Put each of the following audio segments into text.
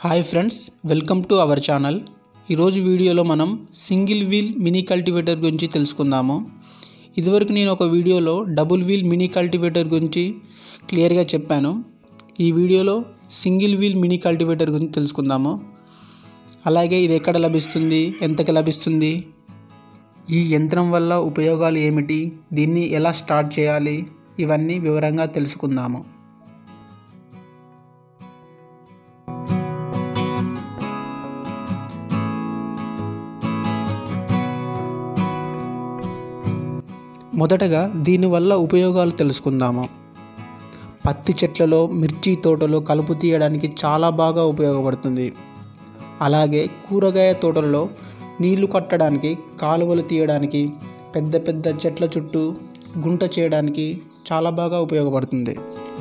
hi friends welcome to our channel ఈరోజు వీడియోలో మనం సింగిల్ వీల్ మినీ కల్టివేటర్ గురించి తెలుసుకుందాము ఇదివరకు నేను ఒక వీడియోలో డబుల్ వీల్ మినీ కల్టివేటర్ గురించి క్లియర్గా చెప్పాను ఈ వీడియోలో సింగిల్ వీల్ మినీ కల్టివేటర్ గురించి తెలుసుకుందాము అలాగే ఇది ఎక్కడ లభిస్తుంది ఎంతకి లభిస్తుంది ఈ యంత్రం వల్ల ఉపయోగాలు ఏమిటి దీన్ని ఎలా స్టార్ట్ చేయాలి ఇవన్నీ వివరంగా తెలుసుకుందాము మొదటగా దీనివల్ల ఉపయోగాలు తెలుసుకుందాము పత్తి చెట్లలో మిర్చి తోటలో కలుపు తీయడానికి చాలా బాగా ఉపయోగపడుతుంది అలాగే కూరగాయ తోటలలో నీళ్లు కట్టడానికి కాలువలు తీయడానికి పెద్ద పెద్ద చెట్ల చుట్టూ గుంట చేయడానికి చాలా బాగా ఉపయోగపడుతుంది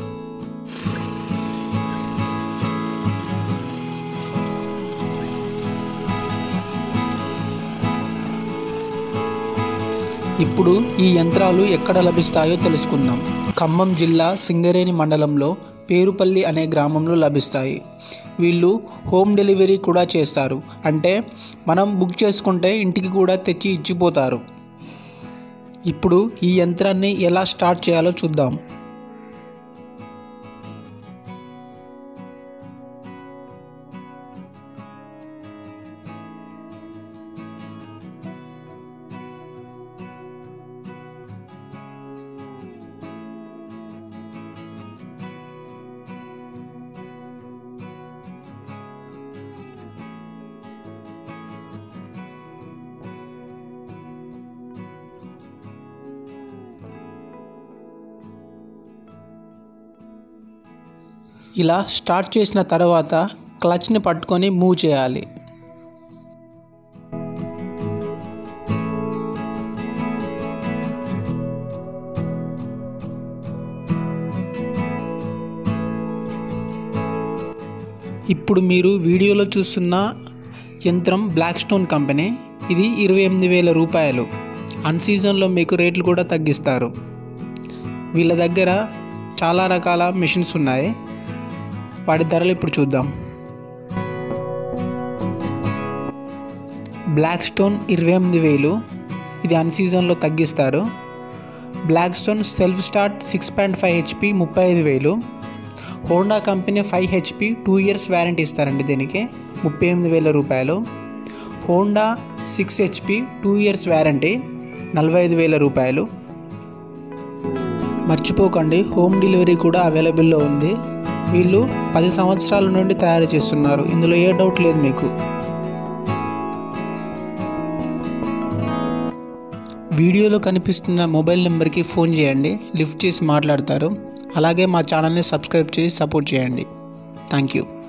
ఇప్పుడు ఈ యంత్రాలు ఎక్కడ లభిస్తాయో తెలుసుకుందాం ఖమ్మం జిల్లా సింగరేణి మండలంలో పేరుపల్లి అనే గ్రామంలో లభిస్తాయి వీళ్ళు హోమ్ డెలివరీ కూడా చేస్తారు అంటే మనం బుక్ చేసుకుంటే ఇంటికి కూడా తెచ్చి ఇచ్చిపోతారు ఇప్పుడు ఈ యంత్రాన్ని ఎలా స్టార్ట్ చేయాలో చూద్దాం ఇలా స్టార్ట్ చేసిన తర్వాత క్లచ్ని పట్టుకొని మూవ్ చేయాలి ఇప్పుడు మీరు వీడియోలో చూస్తున్న యంత్రం బ్లాక్ స్టోన్ కంపెనీ ఇది ఇరవై ఎనిమిది వేల రూపాయలు అన్ సీజన్లో మీకు రేట్లు కూడా తగ్గిస్తారు వీళ్ళ దగ్గర చాలా రకాల మిషన్స్ ఉన్నాయి వాటి ధరలు ఇప్పుడు చూద్దాం బ్లాక్ స్టోన్ ఇరవై ఎనిమిది వేలు ఇది అన్ సీజన్లో తగ్గిస్తారు black stone self start six point five HP ముప్పై ఐదు వేలు Honda company five HP two years warranty ఇస్తారండి దీనికి ముప్పై ఎనిమిది వేల రూపాయలు Honda six HP two years warranty నలభై ఐదు వేల రూపాయలు మర్చిపోకండి హోమ్ డెలివరీ కూడా అవైలబుల్లో ఉంది వీళ్ళు పది సంవత్సరాల నుండి తయారు చేస్తున్నారు ఇందులో ఏ డౌట్ లేదు మీకు వీడియోలో కనిపిస్తున్న మొబైల్ నెంబర్కి ఫోన్ చేయండి లిఫ్ట్ చేసి మాట్లాడతారు అలాగే మా ఛానల్ని సబ్స్క్రైబ్ చేసి సపోర్ట్ చేయండి థ్యాంక్ యూ